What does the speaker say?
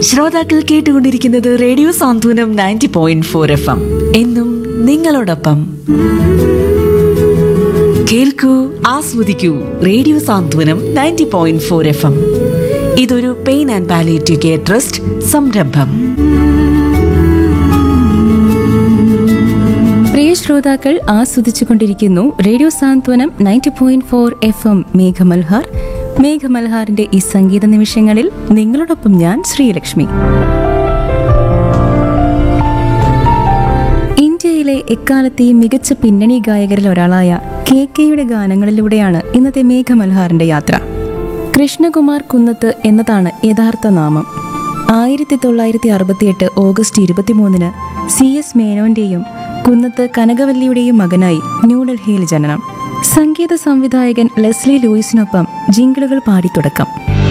ശ്രോതാക്കൾ കേട്ടുകൊണ്ടിരിക്കുന്നത് radio Santhwanam ninety point four F M എന്നും നിങ്ങളോടൊപ്പം കേൾക്കൂ ആസ്വദിക്കൂ radio Santhwanam ninety point four F M ഇതൊരു pain and palliative care trust സംരംഭം പ്രിയ ശ്രോതാക്കൾ ആസ്വദിച്ചുകൊണ്ടിരിക്കുന്നു radio Santhwanam ninety point four F M Meghamalhar മേഘമൽഹാറിന്റെ ഈ സംഗീത നിമിഷങ്ങളിൽ നിങ്ങളോടൊപ്പം ഞാൻ ശ്രീലക്ഷ്മി ഇന്ത്യയിലെ എക്കാലത്തെയും മികച്ച പിന്നണി ഗായകരിൽ ഒരാളായ കെ കെയുടെ ഗാനങ്ങളിലൂടെയാണ് ഇന്നത്തെ മേഘമൽഹാറിന്റെ യാത്ര കൃഷ്ണകുമാർ കുന്നത്ത് എന്നതാണ് യഥാർത്ഥ നാമം ആയിരത്തി തൊള്ളായിരത്തി അറുപത്തിയെട്ട് ഓഗസ്റ്റ് ഇരുപത്തിമൂന്നിന് സി എസ് മേനോന്റെയും കുന്നത്ത് കനകവല്ലിയുടെയും മകനായി ന്യൂഡൽഹിയിൽ ജനനം സംഗീത സംവിധായകൻ ലെസ്ലി ലൂയിസിനൊപ്പം ജിങ്കിളുകൾ പാടി തുടക്കം